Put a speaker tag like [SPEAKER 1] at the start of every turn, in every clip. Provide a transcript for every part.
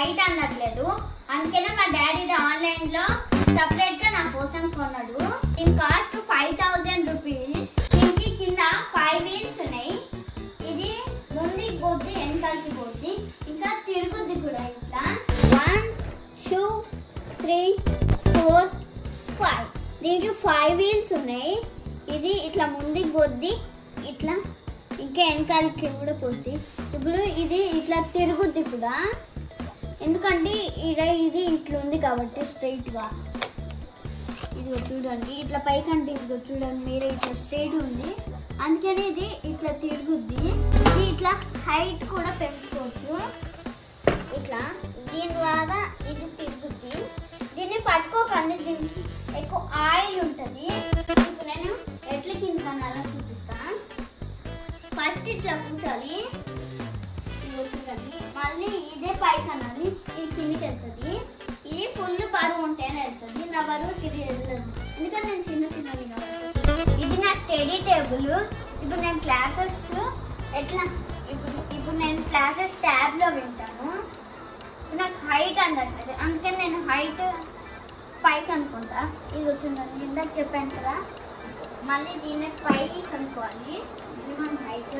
[SPEAKER 1] height అందట్లేదు అందుకనే మా డాడీ ఇది ఆన్లైన్ లో సపరేట్ గా నా కోసం కొన్నాడు దీని కాస్ట్ ఫైవ్ థౌజండ్ రూపీస్ దీనికి కింద ఫైవ్ వీల్స్ ఉన్నాయి ఇది ముందుకి పోద్ది వెనకాలకి పోద్ది ఇంకా తిరుగుద్ది కూడా ఇట్లా one two three four five దీనికి ఫైవ్ వీల్స్ ఉన్నాయి ఇది ఇట్లా ముందుకు పోద్ది ఇట్లా ఇంకా వెనకాలకి కూడా పోద్ది ఇప్పుడు ఇది ఇట్లా తిరుగుద్ది కూడా ఎందుకంటే ఇడ ఇది ఇట్లా ఉంది కాబట్టి స్ట్రైట్ గా ఇదిగో చూడండి ఇట్లా పైకంటే ఇదిగో చూడండి మీరే ఇట్లా స్ట్రైట్ ఉంది అందుకని ఇది ఇట్లా తిరుగుద్ది ఇది ఇట్లా హైట్ కూడా పెంచుకోవచ్చు ఇట్లా దీని ద్వారా ఇది తిరుగుద్ది దీన్ని పట్టుకోకండి దీనికి ఎక్కువ ఆయిల్ ఉంటుంది ఇప్పుడు నేను ఎట్ల కింద అలా చూపిస్తా ఫస్ట్ ఇట్లా కూర్చోాలి ఇదిగో చూడండి మళ్ళీ ఇదే పైకి అనాలి ఇది కిందికి వెళ్తుంది ఇది ఫుల్ బరువు ఉంటేనే వెళ్తుంది నా బరువు తిరిగి వెళ్ళదు ఎందుకంటే నేను చిన్న చిన్నది కాబట్టి ఇది నా స్టడీ టేబుల్ ఇప్పుడు నేను క్లాసెస్ ఎట్లా ఇప్పుడు ఇప్పుడు నేను క్లాసెస్ ట్యాబ్లో వింటాను ఇప్పుడు నాకు హైట్ అందట్లేదు అందుకని నేను హైట్ పైకి అనుకుంటా ఇది వచ్చిందండి ఇందాక చెప్పాను కదా మళ్ళీ దీన్ని పైకి అనుకోవాలి మినిమం హైట్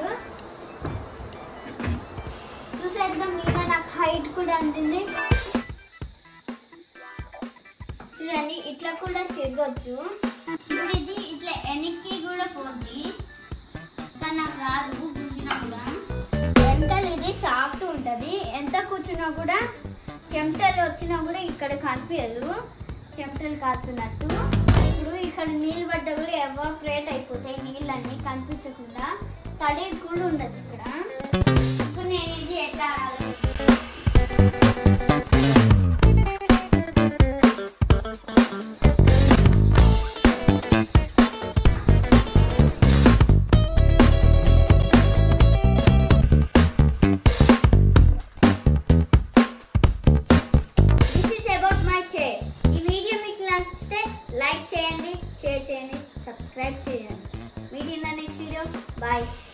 [SPEAKER 1] చూసేదిగా మీద నాకు హైట్ కూడా అందింది చూడండి ఇట్లా కూడా తిరగచ్చు ఇప్పుడు ఇది ఇట్లా వెనక్కి కూడా పోద్ది కానీ నాకు రాదు కూర్చున్నా కూడా వెనకాల ఇది సాఫ్ట్ ఉంటుంది ఎంత కూర్చున్నా కూడా చెమటలు వచ్చినా కూడా ఇక్కడ కనిపించదు చెమటలు కాస్తున్నట్టు ఇప్పుడు ఇక్కడ నీళ్ళు పడ్డా కూడా ఎవాపరేట్ అయిపోతాయి నీళ్ళన్నీ కనిపించకుండా తడి కూడా ఉండదు ఇక్కడ ఇప్పుడు నేను ఇది ఎట్లా ఆడాలి this is about my chair ఈ వీడియో మీకు నచ్చితే లైక్ చేయండి షేర్ చేయండి సబ్స్క్రైబ్ చేయండి meet in the next video bye